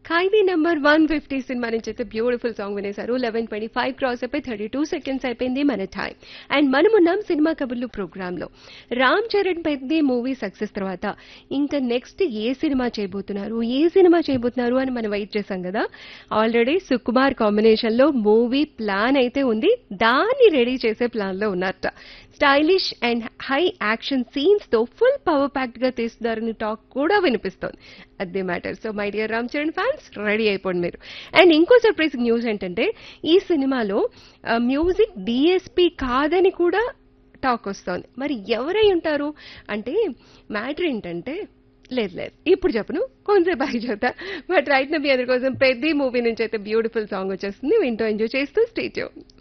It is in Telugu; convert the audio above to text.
ఖైదీ నంబర్ వన్ ఫిఫ్టీ సినిమా నుంచి అయితే బ్యూటిఫుల్ సాంగ్ వినేశారు లెవెన్ ట్వంటీ ఫైవ్ క్రాస్ అయిపోయి థర్టీ టూ సెకండ్స్ అయిపోయింది మన టైం అండ్ మనమున్నాం సినిమా కబుర్లు ప్రోగ్రామ్ లో రామ్ చరణ్ పెద్ద మూవీ సక్సెస్ తర్వాత ఇంకా నెక్స్ట్ ఏ సినిమా చేయబోతున్నారు ఏ సినిమా చేయబోతున్నారు అని మనం వెయిట్ చేశాం కదా ఆల్రెడీ సుకుమార్ కాంబినేషన్ లో మూవీ ప్లాన్ అయితే ఉంది దాన్ని రెడీ చేసే ప్లాన్ లో ఉన్నారట stylish and high action scenes తో ఫుల్ పవర్ ప్యాక్డ్ గా తీస్తున్నారని టాక్ కూడా వినిపిస్తోంది అదే matter so my dear Ram Charan fans ready అయిపోండి మీరు అండ్ ఇంకో సర్ప్రైజింగ్ న్యూస్ ఏంటంటే ఈ సినిమాలో మ్యూజిక్ డిఎస్పి కాదని కూడా టాక్ వస్తోంది మరి ఎవరై ఉంటారు అంటే మ్యాటర్ ఏంటంటే లేదు లేదు ఇప్పుడు చెప్పను కొంచెంసేపు ఆగి చెప్తా బట్ రైట్ నా మీ అందరి కోసం పెద్ద మూవీ నుంచి అయితే బ్యూటిఫుల్ సాంగ్ వచ్చేస్తుంది వింటూ ఎంజాయ్ చేస్తూ స్టేట్